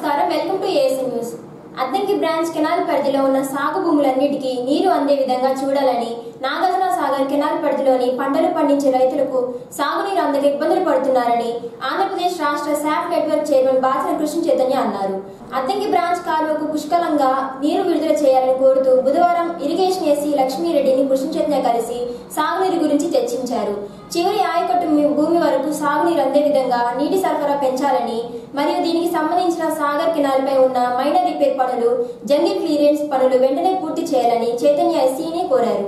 నమస్కారం welcome to A S N news Addanki branch canal పరిధిలో ఉన్న సాగు భూములన్నిటికీ నీరు అందే విధంగా చూడాలని నాగార్జున సాగర్ కెనాల్ పరిధిలోని పంటలు పండించే రైతులకు సాగునీరు అందక ఇబ్బందులు పడుతున్నారని ఆంధ్రప్రదేశ్ రాష్ట్ర SAAP network chairman Bachina Krishna Chaitanya అన్నారు అద్దంకి బ్రాంచ్ కాలువకు పుష్కలంగా నీరు విడుదల చేయాలని కోరుతూ బుధవారం ఇరిగేషన్ ఎస్సీ లక్ష్మీరెడ్డిని కృష్ణ చైతన్య కలిసి సాగునీరు గురించి చర్చించారు చివరి ఆయకట్టు మీ భూమి వరకు సాగునీరు అందే విధంగా నీటి సరఫరా పెంచాలని మరియు దీనికి సంబంధించిన సాగర్ కెనాల్ పై ఉన్న మైనర్ రిపేర్ పనులు జంగిల్ క్లియరెన్స్ పనులు వెంటనే పూర్తి చేయాలని చైతన్య ఎస్సీని కోరారు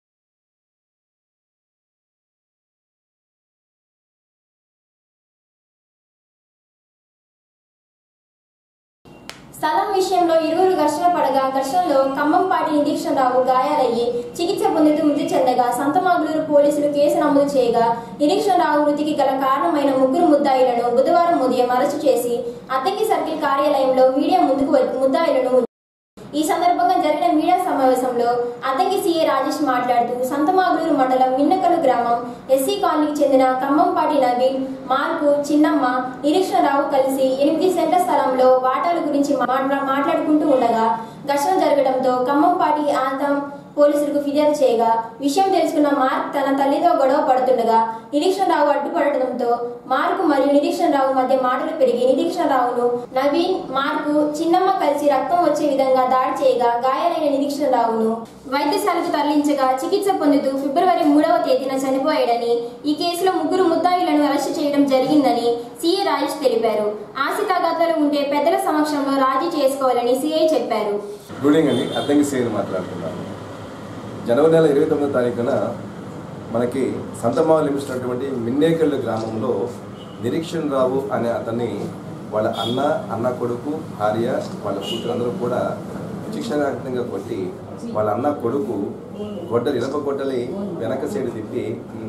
స్థలం విషయంలో ఇరువురు ఘర్షణ పడగా ఘర్షణలో ఖమ్మంపాటి నిరీక్షణరావు గాయాలయ్యి చికిత్స పొందుతూ మృతి చెందగా సంతమాగులూరు పోలీసులు కేసు నమోదు చేయగా నిరీక్షణరావు మృతికి గల కారణమైన ముగ్గురు ముద్దాయిలను బుధవారం ఉదయం అరెస్టు చేసి అద్దంకి సర్కిల్ కార్యాలయంలో మీడియా ముందుకు వచ్చి ముద్దాయిలను ఈ సందర్భంగా జరిగిన మీడియా సమావేశంలో అద్దంకి సీఏ రాజేష్ మాట్లాడుతూ సంతమాగులూరు మండలం మిన్నకలు గ్రామం ఎస్సీ కాలనీకి చెందిన ఖమ్మంపాటి నవీన్ మార్కు చిన్నమ్మ నిరీక్షణరావు కలిసి ఎనిమిది సెంట్ల స్థలంలో వాటాల గురించి మాట్లా- మాట్లాడుకుంటూ ఉండగా ఘర్షణ జరగడంతో ఖమ్మంపాటి ఆంతం పోలీసులకు ఫిర్యాదు చేయగా విషయం తెలుసుకున్న మార్క్ తన తల్లితో గొడవ పడుతుండగా నిరీక్షణరావు అడ్డుపడటంతో మార్కు మరియు నిరీక్షణరావు మధ్య మాటలు పెరిగి నిరీక్షణరావును నవీన్ మార్కు చిన్నమ్మ కలిసి రక్తం వచ్చే విధంగా దాడి చేయగా గాయాలైన నిరీక్షణరావును వైద్యశాలకు తరలించగా చికిత్స పొందుతూ ఫిబ్రవరి మూడవ తేదీన చనిపోయాడని ఈ కేసులో ముగ్గురు ముద్దాయిలను అరెస్టు చేయడం జరిగిందని సీఏ రాజేష్ తెలిపారు ఆశితాఘాతాలు ఉంటే పెద్దల సమక్షంలో రాజీ చేసుకోవాలని సీఐ చెప్పారు గుడ్ ఈవినింగ్ అండి అద్దంకి సేల్ మాట్లాడుతున్నాను జనవరి నెల ఇరవై తొమ్మిదో తారీఖున మనకి సంతమావ లిమిస్తున్నటువంటి మిన్నేకల్లు గ్రామంలో నిరీక్షణ రావు అనే అతన్ని వాళ్ళ అన్న అన్న కొడుకు భార్య వాళ్ళ కూతురందరూ కూడా శిక్షణాత్మకంగా కొట్టి వాళ్ళ అన్న కొడుకు గొడ్డలి ఇనప గొడ్డలి వెనక సైడ్ తిప్పి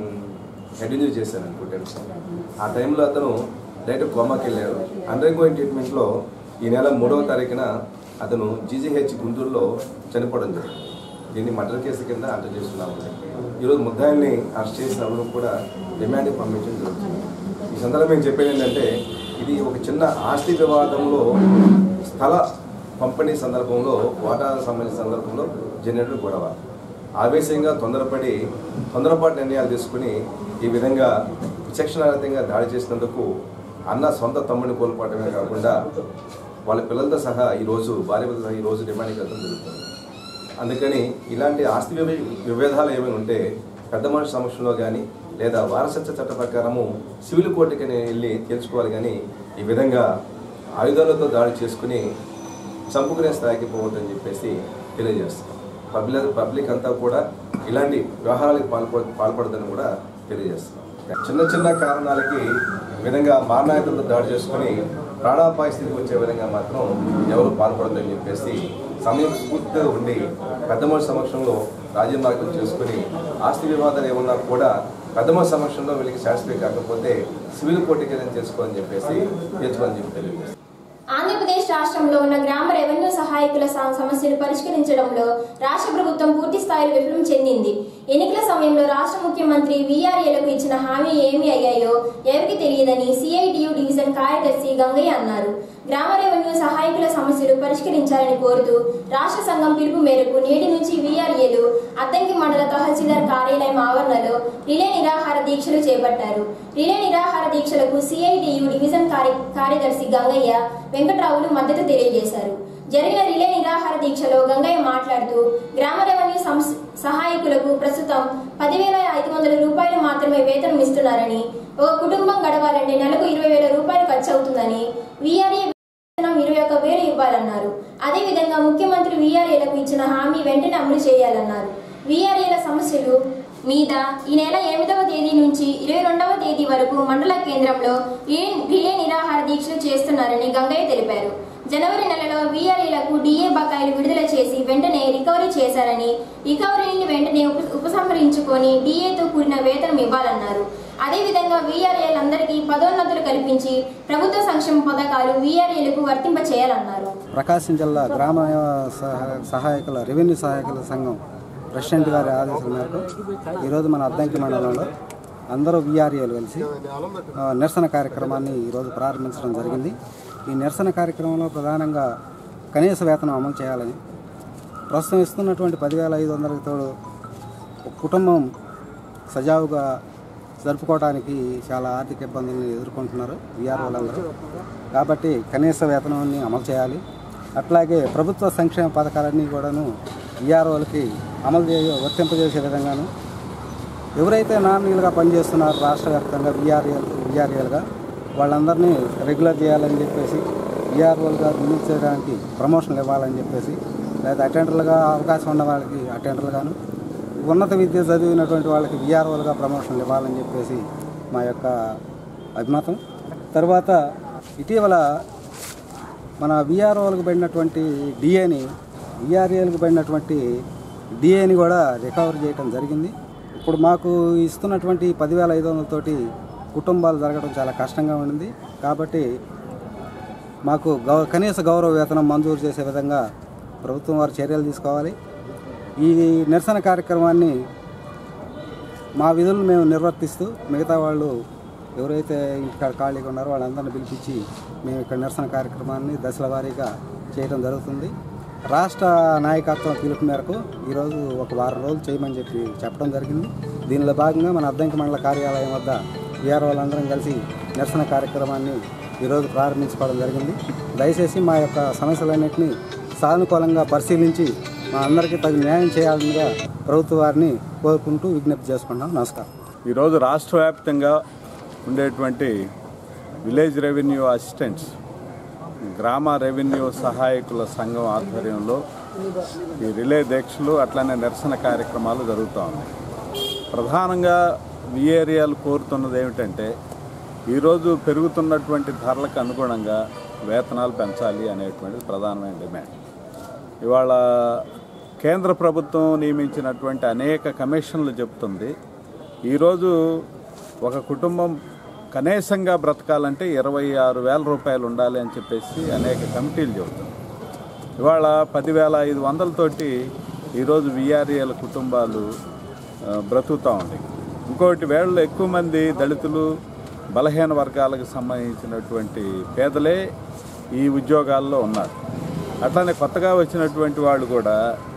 హెడ్ ఇంజరీ చేశాను అనుకుంటాను ఆ టైంలో అతను డైరెక్ట్ కోమాకి వెళ్ళాడు అండర్ గోయింగ్ ట్రీట్మెంట్లో ఈ నెల మూడవ తారీఖున అతను జీజీహెచ్ గుంటూరులో చనిపోవడం జరిగింది దీన్ని మర్డర్ కేసు కింద అరెస్ట్ చేస్తున్నాము ఈరోజు ముద్దాయిల్ని అరెస్ట్ చేసినప్పుడు కూడా రిమాండ్కి పంపించడం జరుగుతుంది ఈ సందర్భంగా నేను చెప్పేది ఏంటంటే ఇది ఒక చిన్న ఆస్తి వివాదంలో స్థల పంపిణీ సందర్భంలో వాటాలకు సంబంధించిన సందర్భంలో జనరేటర్ గొడవ ఆవేశంగా తొందరపడి తొందరపాటు నిర్ణయాలు తీసుకుని ఈ విధంగా విచక్షణారహితంగా దాడి చేసినందుకు అన్న సొంత తమ్ముడిని కోల్పోవడమే కాకుండా వాళ్ళ పిల్లలతో సహా ఈరోజు భార్య పిల్లలతో సహా ఈరోజు డిమాండ్కి వెళ్ళడం జరుగుతుంది అందుకని ఇలాంటి ఆస్తి వివే- విభేదాలు ఏమైనా ఉంటే పెద్ద మనిషి సమక్షంలో కానీ లేదా వారసత్వ చట్ట ప్రకారము సివిల్ కోర్టుకి వెళ్ళి తెలుసుకోవాలి కానీ ఈ విధంగా ఆయుధాలతో దాడి చేసుకుని చంపుకునే స్థాయికి పోవద్దని చెప్పేసి తెలియజేస్తాం పబ్లిక్ పబ్లిక్ అంతా కూడా ఇలాంటి వ్యవహారాలకు పాల్పడ పాల్పడదని కూడా తెలియజేస్తాం చిన్న చిన్న కారణాలకి ఈ విధంగా మారణాయుధంతో దాడి చేసుకుని ప్రాణాపాయ స్థితికి వచ్చే విధంగా మాత్రం ఎవరు పాల్పడదని చెప్పేసి సమయం పూర్తిగా ఉండి పెద్ద మనిషి సమక్షంలో రాజీనామాలు చేసుకుని ఆస్తి వివాదాలు ఏమన్నా కూడా పెద్ద మనిషి సమక్షంలో వీళ్ళకి సాటిస్ఫై కాకపోతే సివిల్ కోర్టుకి వెళ్ళి చేసుకోవాలని చెప్పేసి తెచ్చుకోవాలని చెప్పి తెలియజేస్తాం ఆంధ్రప్రదేశ్ రాష్ట్రంలో ఉన్న గ్రామ రెవెన్యూ సహాయకుల స- సమస్యలు పరిష్కరించడంలో రాష్ట్ర ప్రభుత్వం పూర్తి స్థాయిలో విఫలం చెందింది ఎన్నికల సమయంలో రాష్ట్ర ముఖ్యమంత్రి వీఆర్ఏలకు ఇచ్చిన హామీ ఏమి అయ్యాయో ఎవరికి తెలియదని సిఐటియు డివిజన్ కార్యదర్శి గంగయ్య అన్నారు గ్రామ రెవెన్యూ సహాయకుల సమస్యలు పరిష్కరించాలని కోరుతూ రాష్ట్ర సంఘం పిలుపు మేరకు నేటి నుంచి వీఆర్ఏలు అద్దంకి మండల తహసీల్దార్ కార్యాలయం ఆవరణలో రిలే నిరాహార దీక్షలు చేపట్టారు రిలే నిరాహార దీక్షలకు సిఐటియు డివిజన్ కార్య కార్యదర్శి గంగయ్య వెంకట్రావులు మద్దతు తెలియజేశారు జరిగిన రిలే నిరాహార దీక్షలో గంగయ్య మాట్లాడుతూ గ్రామ రెవెన్యూ సంస్- సహాయకులకు ప్రస్తుతం పదివేల ఐదు వందల రూపాయలు మాత్రమే వేతనం ఇస్తున్నారని ఒక కుటుంబం గడవాలంటే నెలకు ఇరవై వేల రూపాయలు ఖర్చు అవుతుందని వీఆర్ఏ వేతనం ఇరవై ఒక్క వేలు ఇవ్వాలన్నారు అదే విధంగా ముఖ్యమంత్రి వీఆర్ఏలకు ఇచ్చిన హామీ వెంటనే అమలు చేయాలన్నారు వీఆర్ఏల సమస్యలు మీద ఈ నెల ఎనిమిదవ తేదీ నుంచి ఇరవై రెండవ తేదీ వరకు మండల కేంద్రంలో రిలే రిలే నిరాహార దీక్షలు చేస్తున్నారని గంగయ్య తెలిపారు జనవరి నెలలో వీఆర్ఏలకు డిఏ బకాయిలు విడుదల చేసి వెంటనే రికవరీ చేశారని రికవరీని వెంటనే ఉప ఉపసంహరించుకొని డిఏతో కూడిన వేతనం ఇవ్వాలన్నారు అదేవిధంగా వీఆర్ఏలందరికీ పదోన్నతులు కల్పించి ప్రభుత్వ సంక్షేమ పథకాలు వీఆర్ఏలకు వర్తింప చేయాలన్నారు ప్రకాశం జిల్లా గ్రామ సహ- సహాయకుల రెవెన్యూ సహాయకుల సంఘం ప్రెసిడెంట్ గారి ఆదేశాల మేరకు ఈరోజు మన అద్దంకి మండలంలో అందరూ విఆర్ఏలు కలిసి ఆ, నిరసన కార్యక్రమాన్ని ఈరోజు ప్రారంభించడం జరిగింది ఈ నిరసన కార్యక్రమంలో ప్రధానంగా కనీస వేతనం అమలు చేయాలని ప్రస్తుతం ఇస్తున్నటువంటి పదివేల ఐదు వందలకి తోడు ఒక కుటుంబం సజావుగా జరుపుకోవడానికి చాలా ఆర్థిక ఇబ్బందులను ఎదుర్కొంటున్నారు విఆర్ వాళ్ళందరూ కాబట్టి కనీస వేతనాన్ని అమలు చేయాలి అట్లాగే ప్రభుత్వ సంక్షేమ పథకాలన్నీ కూడాను విఆర్ఓలకి అమలు చే వర్తింపజేసే విధంగాను ఎవరైతే నామినీలుగా పనిచేస్తున్నారో రాష్ట్ర వ్యాప్తంగా విఆర్ఏల్ విఆర్ఏలుగా వాళ్ళందరినీ రెగ్యులర్ చేయాలని చెప్పేసి విఆర్ఓలుగా నియమించడానికి ప్రమోషన్లు ఇవ్వాలని చెప్పేసి లేదా అటెండర్లుగా అవకాశం ఉన్న వాళ్ళకి అటెండర్లుగాను ఉన్నత విద్య చదివినటువంటి వాళ్ళకి విఆర్ఓలుగా ప్రమోషన్లు ఇవ్వాలని చెప్పేసి మా యొక్క అభిమతం తర్వాత ఇటీవల మన విఆర్ఓలకు పడినటువంటి డిఏని విఆర్ఏలకు పడినటువంటి డిఏని కూడా రికవర్ చేయడం జరిగింది ఇప్పుడు మాకు ఇస్తున్నటువంటి పదివేల ఐదు వందలతోటి కుటుంబాలు జరగడం చాలా కష్టంగా ఉండింది కాబట్టి మాకు గౌ కనీస గౌరవ వేతనం మంజూరు చేసే విధంగా ప్రభుత్వం వారు చర్యలు తీసుకోవాలి ఈ నిరసన కార్యక్రమాన్ని మా విధులను మేము నిర్వర్తిస్తూ మిగతా వాళ్ళు ఎవరైతే ఇక్కడ ఖాళీగా ఉన్నారో వాళ్ళందరినీ పిలిపించి మేము ఇక్కడ నిరసన కార్యక్రమాన్ని దశల వారీగా చేయడం జరుగుతుంది రాష్ట్ర నాయకత్వం పిలుపు మేరకు ఈరోజు ఒక వారం రోజులు చేయమని చెప్పి చెప్పడం జరిగింది దీనిలో భాగంగా మన అద్దంకి మండల కార్యాలయం వద్ద వీఆర్ వాళ్ళందరం కలిసి నిరసన కార్యక్రమాన్ని ఈరోజు ప్రారంభించుకోవడం జరిగింది దయచేసి మా యొక్క సమస్యలన్నింటినీ సానుకూలంగా పరిశీలించి మా అందరికీ తగిన న్యాయం చేయాలని ప్రభుత్వ వారిని కోరుకుంటూ విజ్ఞప్తి చేసుకుంటున్నాం నమస్కారం ఈరోజు రాష్ట్ర వ్యాప్తంగా ఉండేటువంటి విలేజ్ రెవెన్యూ అసిస్టెంట్స్ గ్రామ రెవెన్యూ సహాయకుల సంఘం ఆధ్వర్యంలో ఈ రిలే దీక్షలు అట్లనే నిరసన కార్యక్రమాలు జరుగుతూ ఉన్నాయి ప్రధానంగా విఏరియాలు కోరుతున్నది ఏమిటంటే ఈరోజు పెరుగుతున్నటువంటి ధరలకు అనుగుణంగా వేతనాలు పెంచాలి అనేటువంటిది ప్రధానమైన డిమాండ్ ఇవాళ కేంద్ర ప్రభుత్వం నియమించినటువంటి అనేక కమిషన్లు చెప్తుంది ఈరోజు ఒక కుటుంబం కనీసంగా బ్రతకాలంటే ఇరవై ఆరు వేల రూపాయలు ఉండాలి అని చెప్పేసి అనేక కమిటీలు చెబుతుంది ఇవాళ పదివేల ఐదు వందలతోటి ఈరోజు విఆర్ఏల కుటుంబాలు ఆ, బ్రతుకుతూ ఉన్నాయి ఇంకోటి వేళలో ఎక్కువ మంది దళితులు బలహీన వర్గాలకు సంబంధించినటువంటి పేదలే ఈ ఉద్యోగాల్లో ఉన్నారు అట్లానే కొత్తగా వచ్చినటువంటి వాళ్ళు కూడా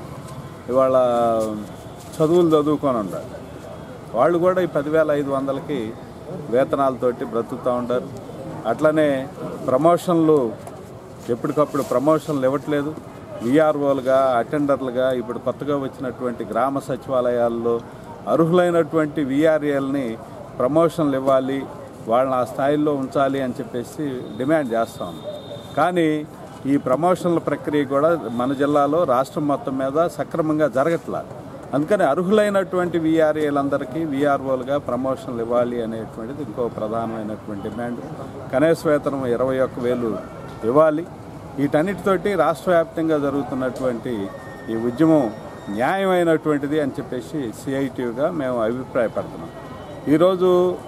ఇవాళ చదువులు చదువుకొని ఉన్నారు వాళ్ళు కూడా ఈ పదివేల ఐదు వందలకి వేతనాలతోటి బ్రతుకుతూ ఉంటారు అట్లనే ప్రమోషన్లు ఎప్పటికప్పుడు ప్రమోషన్లు ఇవ్వట్లేదు విఆర్ఓలుగా అటెండర్లుగా ఇప్పుడు కొత్తగా వచ్చినటువంటి గ్రామ సచివాలయాల్లో అర్హులైనటువంటి విఆర్ఏల్ని ప్రమోషన్లు ఇవ్వాలి వాళ్ళని ఆ స్థాయిలో ఉంచాలి అని చెప్పేసి డిమాండ్ చేస్తా ఉన్నాం కానీ ఈ ప్రమోషన్ల ప్రక్రియ కూడా మన జిల్లాలో రాష్ట్రం మొత్తం మీద సక్రమంగా జరగట్లేదు అందుకని అర్హులైనటువంటి విఆర్ఏలందరికీ విఆర్ఓలుగా ప్రమోషన్లు ఇవ్వాలి అనేటువంటిది ఇంకో ప్రధానమైనటువంటి డిమాండ్ కనీస వేతనం ఇరవై ఒక్క వేలు ఇవ్వాలి వీటన్నిటితోటి రాష్ట్ర వ్యాప్తంగా జరుగుతున్నటువంటి ఈ ఉద్యమం న్యాయమైనటువంటిది అని చెప్పేసి సిఐటిగా మేము అభిప్రాయపడుతున్నాం ఈరోజు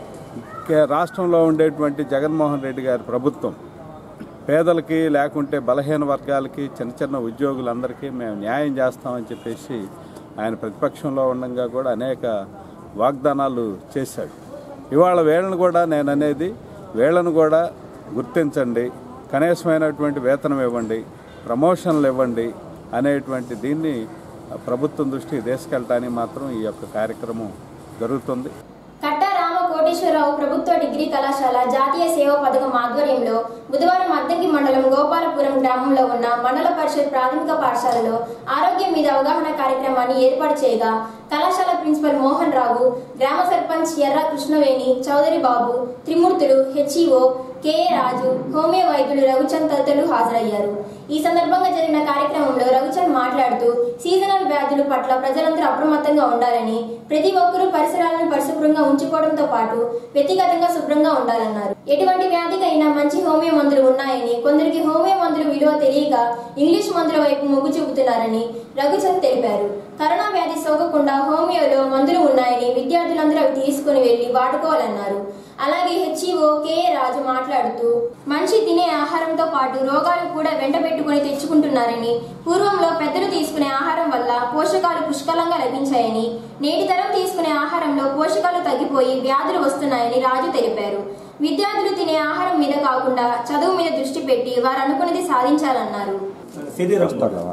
కే- రాష్ట్రంలో ఉండేటువంటి జగన్మోహన్ రెడ్డి గారి ప్రభుత్వం పేదలకి లేకుంటే బలహీన వర్గాలకి చిన్న చిన్న ఉద్యోగులందరికీ మేము న్యాయం చేస్తామని చెప్పేసి ఆయన ప్రతిపక్షంలో ఉండగా కూడా అనేక వాగ్దానాలు చేశాడు ఇవాళ వీళ్ళని కూడా నేను అనేది వీళ్ళను కూడా గుర్తించండి కనీసమైనటువంటి వేతనం ఇవ్వండి ప్రమోషన్లు ఇవ్వండి అనేటువంటి దీన్ని ప్రభుత్వం దృష్టికి తీసుకెళ్ళటానికి మాత్రం ఈ యొక్క కార్యక్రమం జరుగుతుంది కట్టా రామ కోటేశ్వరరావు ప్రభుత్వ డిగ్రీ కళాశాల జాతీయ సేవా పథకం ఆధ్వర్యంలో బుధవారం అద్దంకి మండలం గోపాలపురం గ్రామంలో ఉన్న మండల పరిషత్ ప్రాథమిక పాఠశాలలో ఆరోగ్యం మీద అవగాహన కార్యక్రమాన్ని ఏర్పాటు చేయగా కళాశాల ప్రిన్సిపల్ మోహన్ రావు గ్రామ sarpanch Erra Krishnaveni Chowdary Babu Trimurthulu H E O K A Raju homeo వైద్యులు రఘుచంద్ తదితరులు హాజరయ్యారు ఈ సందర్భంగా జరిగిన కార్యక్రమంలో రఘుచంద్ మాట్లాడుతూ సీజనల్ వ్యాధుల పట్ల ప్రజలందరూ అప్రమత్తంగా ఉండాలని ప్రతి ఒక్కరూ పరిసరాలను పరిశుభ్రంగా ఉంచుకోవడంతో పాటు వ్యక్తిగతంగా శుభ్రంగా ఉండాలన్నారు ఎటువంటి వ్యాధికైనా మంచి హోమియో మందులు ఉన్నాయని కొందరికి హోమియో మందుల విలువ తెలియక ఇంగ్లీష్ మందుల వైపు మొగ్గు చూపుతున్నారని రఘుచంద్ తెలిపారు కరోనా వ్యాధి సోకకుండా హోమియోలో మందులు ఉన్నాయని విద్యార్థులందరూ అవి తీసుకుని వెళ్లి వాడుకోవాలన్నారు అలాగే హెచ్ఈఓ కెఏ రాజు మాట్లాడుతూ మనిషి తినే ఆహారంతో పాటు రోగాలు కూడా వెంట పెట్టుకుని తెచ్చుకుంటున్నారని పూర్వంలో పెద్దలు తీసుకునే ఆహారం వల్ల పోషకాలు పుష్కలంగా లభించాయని నేటి తరం తీసుకునే ఆహారంలో పోషకాలు తగ్గిపోయి వ్యాధులు వస్తున్నాయని రాజు తెలిపారు విద్యార్థులు తినే ఆహారం మీద కాకుండా చదువు మీద దృష్టి పెట్టి వారు అనుకున్నది సాధించాలన్నారు శరీరం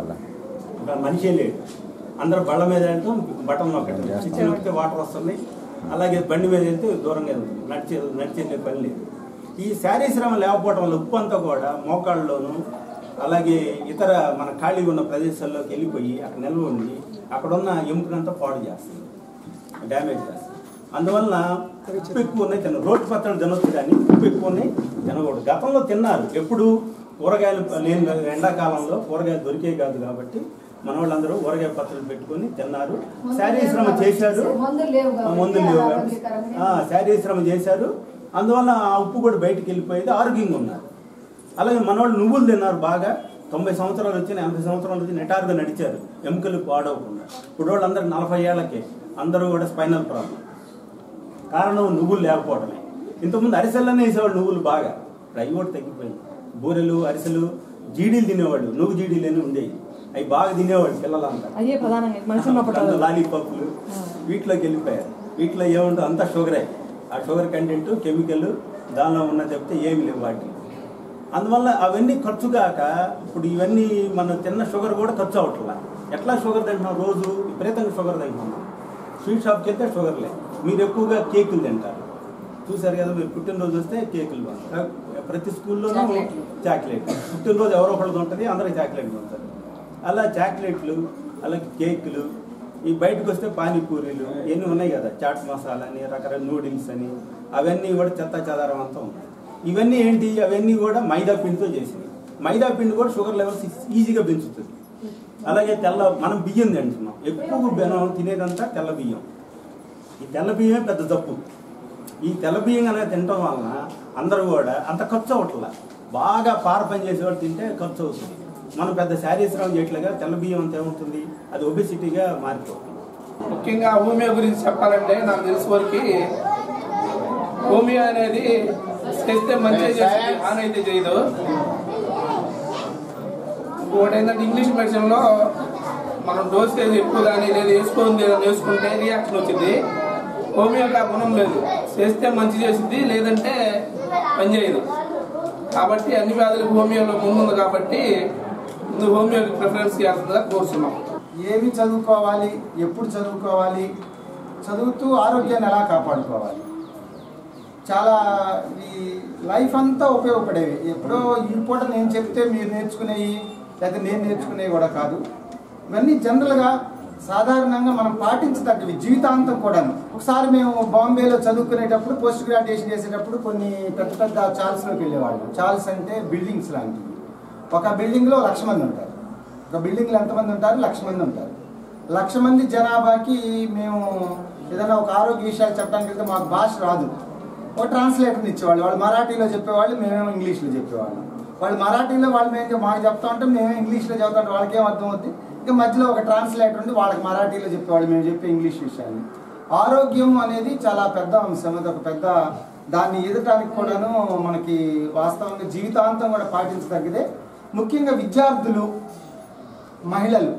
ఒక మనిషే లేడు అందరూ బళ్ళ మీద వెళ్తాం బటన్ నొక్కడం చిచ్చి నొక్కితే వాటర్ వస్తుంది అలాగే బండి మీద వెళ్తే దూరంగా వెళ్తుంది నడిచే నడిచే పని లేదు ఈ శారీశ్రమ లేకపోవడం వల్ల ఉప్పు అంతా కూడా మోకాళ్ళలోను అలాగే ఇతర మన ఖాళీ ఉన్న ప్రదేశాల్లోకి వెళ్ళిపోయి అక్కడ నిల్వ ఉండి అక్కడ ఉన్న ఎముకనంతా పాడు చేస్తుంది డ్యామేజ్ చేస్తుంది అందువలన ఉప్పు ఎక్కువ ఉన్నాయి తిన రోడ్డు పత్రాలు తినొచ్చు కానీ ఉప్పు ఎక్కువ ఉన్నాయి తినకూడదు గతంలో తిన్నారు ఎప్పుడు కూరగాయలు లేని ఎండాకాలంలో కూరగాయలు దొరికే కాదు కాబట్టి మన వాళ్ళందరూ ఊరగాయ పత్రాలు పెట్టుకొని తిన్నారు శారీశ్రమ చేశారు మందులు లేవు ఆ, కాబట్టి మందులు లేవు కాబట్టి ఆరోగ్యకరంగా. ఆ, శారీశ్రమ చేశారు అందువల్ల ఆ ఉప్పు కూడా బయటికి వెళ్ళిపోయేది ఆరోగ్యంగా ఉన్నారు అలాగే మనవాళ్ళు నువ్వులు తిన్నారు బాగా తొంభై సంవత్సరాలు వచ్చి ఎనభై సంవత్సరాలు వచ్చి నిటారుగా నడిచారు ఎముకలు పాడవకుండా ఇప్పుడు వాళ్ళందరూ నలభై ఏళ్ళకే అందరూ కూడా స్పైనల్ ప్రాబ్లం కారణం నువ్వులు లేకపోవడమే ఇంతకుముందు అరిసెల్లోనే వేసేవాళ్ళు నువ్వులు బాగా ఇప్పుడు అవి కూడా తగ్గిపోయింది బూరెలు అరిసెలు జీడీలు తినేవాళ్ళు నువ్వు జీడీలు అని ఉండేవి అవి బాగా తినేవాళ్ళు పిల్లలంతా అయ్యే ప్రధానంగా మనసు ఉన్నప్పుడు అందులో లాలీపాప్లు వీటిలోకి వెళ్ళిపోయారు వీటిలో ఏముంటుంది అంతా షుగరే ఆ షుగర్ కంటెంట్ కెమికల్ దానిలో ఉన్న చెప్తే ఏమి లేవు వాటి అందువల్ల అవన్నీ ఖర్చు కాక ఇప్పుడు ఇవన్నీ మన తిన్న షుగర్ కూడా ఖర్చు అవట్లా ఎట్లా షుగర్ తింటున్నాం రోజు విపరీతంగా షుగర్ తింటున్నాం స్వీట్ షాప్కి వెళ్తే షుగర్ లేదు మీరు ఎక్కువగా కేకులు తింటారు చూసారు కదా మీరు పుట్టినరోజు వస్తే కేకులు పంచుతారు. ప్రతి స్కూల్లోనూ చాక్లెట్లు. చాక్లెట్ పుట్టినరోజు ఎవరో ఒకళ్ళు ఉంటుంది అందరికి చాక్లెట్లు ఉంటారు అలా చాక్లెట్లు అలాగే కేకులు ఈ బయటకు వస్తే పానీపూరీలు ఇవన్నీ ఉన్నాయి కదా చాట్ మసాలా అని రకరకాల నూడిల్స్ అని అవన్నీ కూడా చెత్త చెదారం అంతా ఉన్నాయి ఇవన్నీ ఏంటి అవన్నీ కూడా మైదా పిండితో చేసినవి మైదా పిండి కూడా షుగర్ లెవెల్స్ ఈజీగా పెంచుతుంది అలాగే తెల్ల మనం బియ్యం తింటున్నాం ఎక్కువ బెనం తినేదంతా తెల్ల బియ్యం ఈ తెల్ల బియ్యమే పెద్ద జబ్బు ఈ తెల్ల బియ్యం కనుక తినటం వలన అందరూ కూడా అంత ఖర్చు అవట్లా బాగా పార పని చేసేవాడు తింటే ఖర్చు అవుతుంది మనం పెద్ద శారీశ్రమం చేయట్లేగా తెల్ల బియ్యం అంత ఏమవుతుంది అది ఒబిసిటీగా మారిపోతుంది ముఖ్యంగా హోమియో గురించి చెప్పాలంటే నాకు తెలిసి వరకు హోమియో అనేది చేస్తే మంచిగా చేస్తుంది హాని అయితే చేయదు ఇంకోటి ఏంటంటే ఇంగ్లీష్ మెడిసిన్లో మనం డోసేజ్ ఎక్కువ కానీ లేదా వేసుకుంది ఏదైనా వేసుకుంటే రియాక్షన్ వచ్చింది హోమియోకి ఆ గుణం లేదు చేస్తే మంచి చేసింది లేదంటే పనిచేయదు కాబట్టి అన్ని వ్యాధులకు హోమియోలో ముందుంది కాబట్టి ముందు హోమియోకి ప్రిఫరెన్స్ చేస్తుందిగా కోరుతున్నాం ఏమి చదువుకోవాలి ఎప్పుడు చదువుకోవాలి చదువుతూ ఆరోగ్యాన్ని ఎలా కాపాడుకోవాలి చాలా ఈ లైఫ్ అంతా ఉపయోగపడేవి ఎప్పుడో ఈ పూట నేను చెప్తే మీరు నేర్చుకునేవి లేదా నేను నేర్చుకునేవి కూడా కాదు ఇవన్నీ జనరల్గా సాధారణంగా మనం పాటించదగ్గవి జీవితాంతం కూడాను ఒకసారి మేము బాంబేలో చదువుకునేటప్పుడు పోస్ట్ గ్రాడ్యుయేషన్ చేసేటప్పుడు కొన్ని పెద్ద పెద్ద చాల్స్లోకి వెళ్ళేవాళ్ళం చాల్స్ అంటే బిల్డింగ్స్ లాంటివి ఒక బిల్డింగ్లో లక్ష మంది ఉంటారు ఒక బిల్డింగ్లో ఎంతమంది ఉంటారు లక్ష మంది ఉంటారు లక్ష మంది జనాభాకి మేము ఏదైనా ఒక ఆరోగ్య విషయాలు చెప్పడానికి వెళ్తే మాకు భాష రాదు ఒక ట్రాన్స్లేటర్ని ఇచ్చేవాళ్ళు వాళ్ళు మరాఠీలో చెప్పేవాళ్ళు మేమేమో ఇంగ్లీష్లో చెప్పేవాళ్ళం వాళ్ళు మరాఠీలో వాళ్ళు మేము మాకు చెప్తా ఉంటే మేమే ఇంగ్లీష్లో చెప్తా ఉంటే వాళ్ళకి ఏం అర్థం అవుతుంది ఇంకా మధ్యలో ఒక ట్రాన్స్లేటర్ ఉండి వాళ్ళకి మరాఠీలో చెప్పేవాళ్ళు మేము చెప్పే ఇంగ్లీష్ విషయాన్ని ఆరోగ్యం అనేది చాలా పెద్ద అంశం అది ఒక పెద్ద దాన్ని ఎదటానికి కూడాను మనకి వాస్తవంగా జీవితాంతం కూడా పాటించదగ్గదే ముఖ్యంగా విద్యార్థులు మహిళలు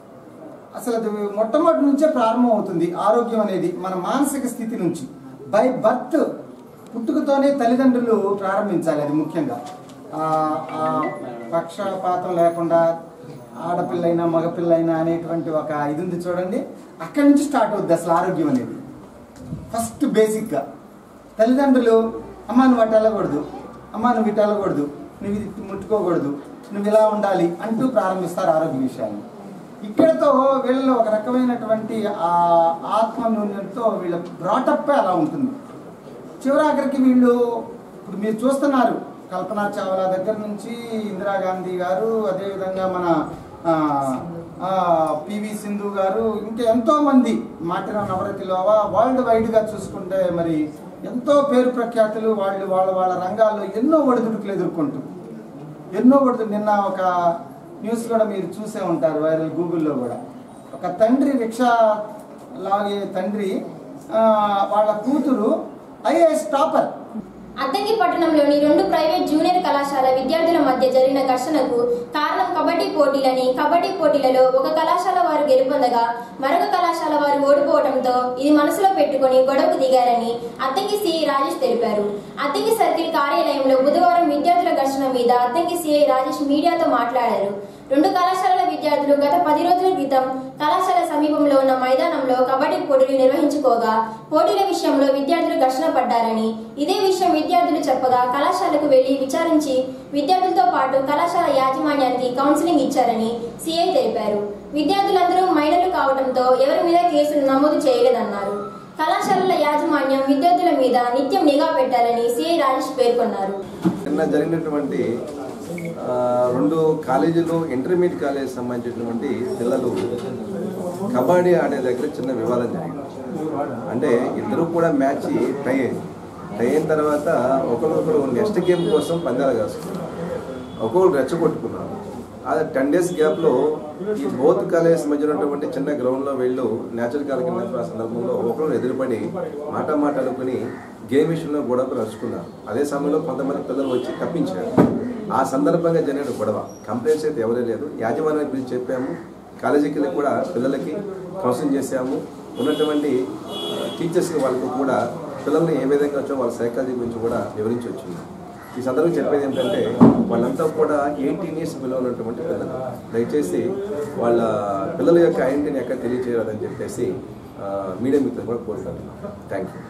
అసలు అది మొట్టమొదటి నుంచే ప్రారంభం అవుతుంది ఆరోగ్యం అనేది మన మానసిక స్థితి నుంచి బై బర్త్ పుట్టుకతోనే తల్లిదండ్రులు ప్రారంభించాలి అది ముఖ్యంగా ఆ- ఆ పక్షపాతం లేకుండా ఆడపిల్లైనా మగపిల్లైనా అనేటువంటి ఒక ఇది ఉంది చూడండి అక్కడి నుంచి స్టార్ట్ అవుద్ది అసలు ఆరోగ్యం అనేది ఫస్ట్ బేసిక్గా తల్లిదండ్రులు అమ్మ నువ్వు అటు వెళ్ళకూడదు అమ్మ నువ్వు ఇటు వెళ్ళకూడదు నువ్వు ఇది ముట్టుకోకూడదు నువ్వు ఇలా ఉండాలి అంటూ ప్రారంభిస్తారు ఆరోగ్య విషయాన్ని ఇక్కడతో వీళ్ళలో ఒక రకమైనటువంటి ఆ ఆత్మ నూనెతో వీళ్ళ బ్రాటప్ అలా ఉంటుంది చివరాఖరికి వీళ్ళు ఇప్పుడు మీరు చూస్తున్నారు కల్పనా చావ్లా దగ్గర నుంచి ఇందిరాగాంధీ గారు అదేవిధంగా మన ఆ, ఆ, పివి సింధు గారు ఇంకా ఎంతో మంది మాటిన నవరతిలోవా వరల్డ్ వైడ్గా చూసుకుంటే మరి ఎంతో పేరు ప్రఖ్యాతులు వాళ్ళు వాళ్ళ వాళ్ళ రంగాల్లో ఎన్నో ఒడిదుడుకులు ఎదుర్కొంటూ ఎన్నో ఒడిదు నిన్న ఒక న్యూస్ కూడా మీరు చూసే ఉంటారు వైరల్ గూగుల్లో కూడా ఒక తండ్రి రిక్షా లాగే తండ్రి ఆ, వాళ్ళ కూతురు ఐఏఎస్ టాపర్ అద్దంకి పట్టణంలోని రెండు ప్రైవేట్ జూనియర్ కళాశాల విద్యార్థుల మధ్య జరిగిన ఘర్షణకు కారణం కబడ్డీ కబడ్డీ పోటీలని కబడ్డీ పోటీలలో ఒక కళాశాల వారు గెలుపొందగా మరొక కళాశాల వారు ఓడిపోవడంతో ఇది మనసులో పెట్టుకుని గొడవకు దిగారని అద్దంకి సిఐ రాజేష్ తెలిపారు అద్దంకి సర్కిల్ కార్యాలయంలో బుధవారం విద్యార్థుల ఘర్షణ మీద అద్దంకి సిఐ రాజేష్ మీడియాతో మాట్లాడారు రెండు కళాశాలల విద్యార్థులు గత పది రోజుల క్రితం కళాశాల సమీపంలో ఉన్న మైదానంలో కబడ్డీ పోటీలు నిర్వహించుకోగా పోటీల విషయంలో విద్యార్థులు ఘర్షణ పడ్డారని ఇదే విషయం విద్యార్థులు చెప్పగా కళాశాలకు వెళ్లి విచారించి విద్యార్థులతో పాటు కళాశాల యాజమాన్యానికి కౌన్సిలింగ్ ఇచ్చారని సిఐ తెలిపారు విద్యార్థులందరూ మైనర్లు కావడంతో ఎవరి మీద కేసులు నమోదు చేయలేదన్నారు కళాశాలల యాజమాన్యం విద్యార్థుల మీద నిత్యం నిఘా పెట్టాలని సిఐ రాజేష్ పేర్కొన్నారు నిన్న జరిగినటువంటి ఆ, రెండు కాలేజీలు ఇంటర్మీడియట్ కాలేజ్ సంబంధించినటువంటి పిల్లలు కబడ్డీ ఆడే దగ్గర చిన్న వివాదం జరిగింది అంటే ఇద్దరు కూడా మ్యాచ్ టై అయింది టై అయిన తర్వాత ఒకరికొకరు నెక్స్ట్ గేమ్ కోసం పందాలు కాసుకున్నారు ఒక్కొక్కరు రెచ్చగొట్టుకున్నారు అది టెన్ డేస్ గ్యాప్లో ఈ బోత్ కాలేజ్ మధ్య ఉన్నటువంటి చిన్న గ్రౌండ్లో వెళ్ళు నేచురల్ కాల్ కింద ఆ సందర్భంలో ఒకరు ఎదురుపడి మాట మాట అనుకుని గేమ్ విషయంలో గొడవ నడుచుకున్నారు అదే సమయంలో కొంతమంది పిల్లలు వచ్చి తప్పించారు ఆ సందర్భంగా జరిగిన గొడవ కంప్లైంట్స్ అయితే ఎవరే లేదు యాజమాన్యాన్ని గురించి చెప్పాము కాలేజీకి వెళ్ళి కూడా పిల్లలకి కౌన్సిలింగ్ చేశాము ఉన్నటువంటి టీచర్స్కి వాళ్ళకు కూడా పిల్లల్ని ఏ విధంగా వచ్చో వాళ్ళ సైకాలజీ గురించి కూడా వివరించి వచ్చింది ఈ సందర్భం చెప్పేది ఏంటంటే వాళ్ళంతా కూడా ఎయిటీన్ ఇయర్స్ బిలో ఉన్నటువంటి పిల్లలు దయచేసి వాళ్ళ పిల్లల యొక్క ఐడెంటిటీని ఎక్కడ తెలియచేయాలని చెప్పేసి ఆ, మీడియా మిత్రులు కూడా కోరుకుంటున్నాం థ్యాంక్ యూ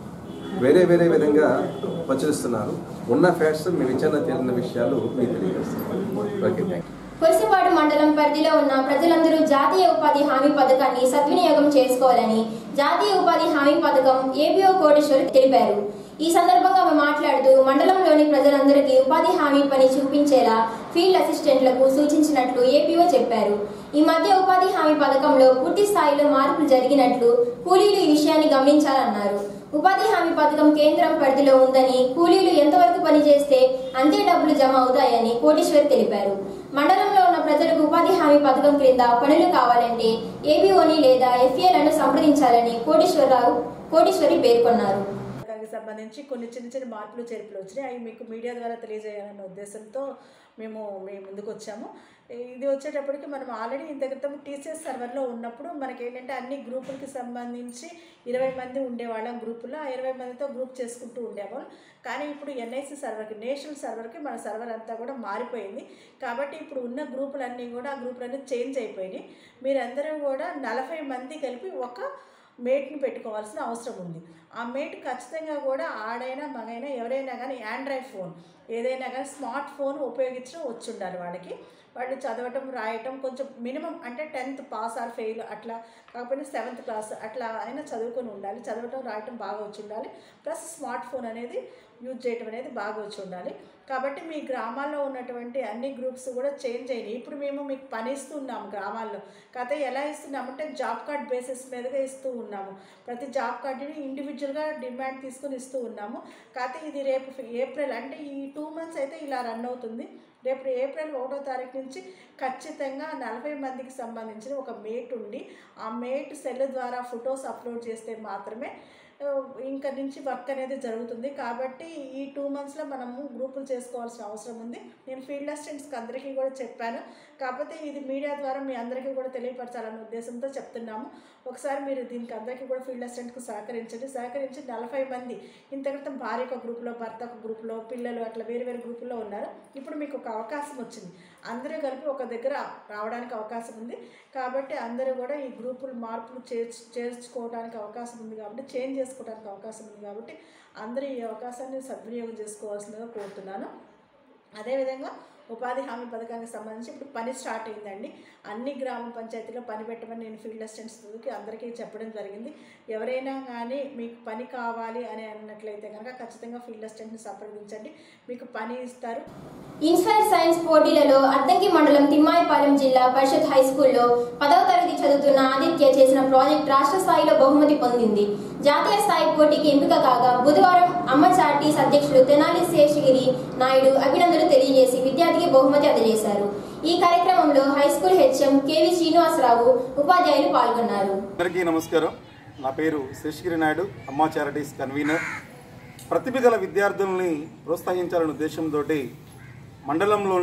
వేరే వేరే విధంగా ప్రచురిస్తున్నారు ఉన్న ఫ్యాక్ట్స్ మీ విచారణ తేలిన విషయాలు మీకు తెలియజేస్తున్నాం ఓకే థ్యాంక్ యూ కురిసిపాడు మండలం పరిధిలో ఉన్న ప్రజలందరూ జాతీయ ఉపాధి హామీ పథకాన్ని సద్వినియోగం చేసుకోవాలని జాతీయ ఉపాధి హామీ పథకం ఏపీఓ కోటేశ్వర్ తెలిపారు ఈ సందర్భంగా ఆమె మాట్లాడుతూ మండలంలోని ప్రజలందరికీ ఉపాధి హామీ పని చూపించేలా ఫీల్డ్ అసిస్టెంట్లకు సూచించినట్లు ఏపీఓ చెప్పారు ఈ మధ్య ఉపాధి హామీ పథకంలో పూర్తి స్థాయిలో మార్పులు జరిగినట్లు కూలీలు ఈ విషయాన్ని గమనించాలన్నారు ఉపాధి హామీ పథకం కేంద్రం పరిధిలో ఉందని కూలీలు ఎంతవరకు పనిచేస్తే అంతే డబ్బులు జమ అవుతాయని కోటేశ్వర్ తెలిపారు మండలంలో ఉన్న ప్రజలకు ఉపాధి హామీ పథకం క్రింద పనులు కావాలంటే ఏబీఓని లేదా ఎఫ్ఏలను సంప్రదించాలని కోటేశ్వరరావు కోటేశ్వరి పేర్కొన్నారు దానికి సంబంధించి కొన్ని చిన్న చిన్న మార్పులు చేర్పులు వచ్చినాయి అవి మీకు మీడియా ద్వారా తెలియజేయాలన్న ఉద్దేశంతో మేము మీ ముందుకు వచ్చాము ఇది వచ్చేటప్పటికి మనం ఆల్రెడీ ఇంత క్రితం టీసీఎస్ సర్వర్లో ఉన్నప్పుడు మనకి ఏంటంటే అన్ని గ్రూపులకి సంబంధించి ఇరవై మంది ఉండేవాళ్ళం గ్రూపులో ఆ ఇరవై మందితో గ్రూప్ చేసుకుంటూ ఉండేవాళ్ళం కానీ ఇప్పుడు ఎన్ఐసి సర్వర్కి నేషనల్ సర్వర్కి మన సర్వర్ అంతా కూడా మారిపోయింది కాబట్టి ఇప్పుడు ఉన్న గ్రూపులన్నీ కూడా ఆ గ్రూపులన్నీ చేంజ్ అయిపోయినాయి మీరందరూ కూడా నలభై మంది కలిపి ఒక మేట్ని పెట్టుకోవాల్సిన అవసరం ఉంది ఆ మేట్ ఖచ్చితంగా కూడా ఆడైనా మగైనా ఎవరైనా కానీ ఆండ్రాయిడ్ ఫోన్ ఏదైనా కానీ స్మార్ట్ ఫోన్ ఉపయోగించడం వచ్చి ఉండాలి వాళ్ళకి వాళ్ళు చదవటం రాయటం కొంచెం మినిమం అంటే టెన్త్ పాస్ ఆర్ ఫెయిల్ అట్లా కాకపోతే సెవెంత్ క్లాస్ అట్లా అయినా చదువుకొని ఉండాలి చదవటం రాయటం బాగా వచ్చి ఉండాలి ప్లస్ స్మార్ట్ ఫోన్ అనేది యూజ్ చేయటం అనేది బాగా వచ్చి ఉండాలి కాబట్టి మీ గ్రామాల్లో ఉన్నటువంటి అన్ని గ్రూప్స్ కూడా చేంజ్ అయినాయి ఇప్పుడు మేము మీకు పని ఇస్తున్నాము గ్రామాల్లో కాకపోతే ఎలా ఇస్తున్నామంటే జాబ్ కార్డ్ బేసిస్ మీదుగా ఇస్తూ ఉన్నాము ప్రతి జాబ్ కార్డుని ఇండివిజువల్గా డిమాండ్ తీసుకుని ఇస్తూ ఉన్నాము కాకపోతే ఇది రేపు ఏప్రిల్ అంటే ఈ టూ మంత్స్ అయితే ఇలా రన్ అవుతుంది రేపు ఏప్రిల్ ఒకటో తారీఖు నుంచి ఖచ్చితంగా నలభై మందికి సంబంధించిన ఒక మేట్ ఉండి ఆ మేట్ సెల్ ద్వారా ఫొటోస్ అప్లోడ్ చేస్తే మాత్రమే ఆ, ఇంకా నుంచి వర్క్ అనేది జరుగుతుంది కాబట్టి ఈ టూ మంత్స్లో మనము గ్రూపులు చేసుకోవాల్సిన అవసరం ఉంది నేను ఫీల్డ్ అసిస్టెంట్స్కి అందరికీ కూడా చెప్పాను కాకపోతే ఇది మీడియా ద్వారా మీ అందరికీ కూడా తెలియపరచాలన్న ఉద్దేశంతో చెప్తున్నాము ఒకసారి మీరు దీనికి అందరికీ కూడా ఫీల్డ్ అసిస్టెంట్కి సహకరించండి సహకరించి నలభై మంది ఇంత క్రితం భార్య ఒక గ్రూప్లో భర్త ఒక గ్రూప్లో పిల్లలు అట్లా వేరు వేరు గ్రూపుల్లో ఉన్నారు ఇప్పుడు మీకు ఒక అవకాశం వచ్చింది అందరూ కలిపి ఒక దగ్గర రావడానికి అవకాశం ఉంది కాబట్టి అందరూ కూడా ఈ గ్రూపులు మార్పులు చేర్చు చేర్చుకోవడానికి అవకాశం ఉంది కాబట్టి చేంజ్ చేసుకోవడానికి అవకాశం ఉంది కాబట్టి అందరూ ఈ అవకాశాన్ని సద్వినియోగం చేసుకోవాల్సిందిగా కోరుతున్నాను అదేవిధంగా ఉపాధి హామీ పథకానికి సంబంధించి ఇప్పుడు పని స్టార్ట్ అయిందండి అన్ని గ్రామ పంచాయతీలో పని పెట్టమని నేను ఫీల్డ్ అసిస్టెంట్స్కి అందరికీ చెప్పడం జరిగింది ఎవరైనా కానీ మీకు పని కావాలి అని అన్నట్లయితే కనుక ఖచ్చితంగా ఫీల్డ్ అసిస్టెంట్ని సంప్రదించండి మీకు పని ఇస్తారు ఇన్స్పైర్ సైన్స్ పోటీలలో అద్దంకి మండలం తిమ్మాయిపాలెం జిల్లా పరిషత్ హై స్కూల్లో పదవ తరగతి చదువుతున్న ఆదిత్య చేసిన ప్రాజెక్ట్ రాష్ట్ర స్థాయిలో బహుమతి పొందింది జాతీయ స్థాయి పోటీకి ఎంపిక కాగా బుధవారం అమ్మ చార్టీస్ అధ్యక్షులు తెనాలి శేషగిరి నాయుడు అభినందనలు తెలియజేసి విద్యార్థికి బహుమతి అందజేశారు ఈ కార్యక్రమంలో high school H M K V Srinivasarao ఉపాధ్యాయులు పాల్గొన్నారు అందరికీ నమస్కారం నా పేరు శేషగిరి నాయుడు అమ్మా చారిటీస్ కన్వీనర్ ప్రతిభ గల విద్యార్థుల్ని ప్రోత్సహించాలనే ఉద్దేశంతో మండలంలోని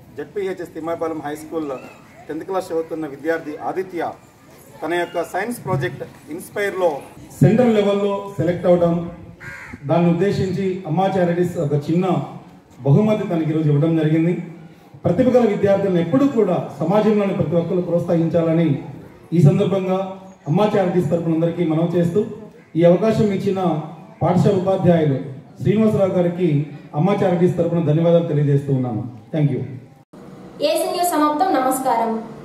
Z P H S Thimmayipalem high school tenth class చదువుతున్న విద్యార్థి ఆదిత్య తన యొక్క సైన్స్ ప్రాజెక్ట్ ఇన్స్పైర్లో సెంట్రల్ లెవెల్లో సెలెక్ట్ అవడం దాన్ని ఉద్దేశించి అమ్మా చారిటీస్ ఒక చిన్న బహుమతి తనకి ఈరోజు ఇవ్వడం జరిగింది ప్రతిభ గల విద్యార్థులను ఎప్పుడూ కూడా సమాజంలోని ప్రతి ఒక్కరు ప్రోత్సహించాలని ఈ సందర్భంగా అమ్మా చారిటీస్ తరపున అందరికీ మనవి చేస్తూ ఈ అవకాశం ఇచ్చిన పాఠశాల ఉపాధ్యాయులు శ్రీనివాసరావు గారికి అమ్మా చారిటీస్ తరపున ధన్యవాదాలు తెలియజేస్తూ ఉన్నాను థ్యాంక్ యూ ఏసీ న్యూస్ సమాప్తం నమస్కారం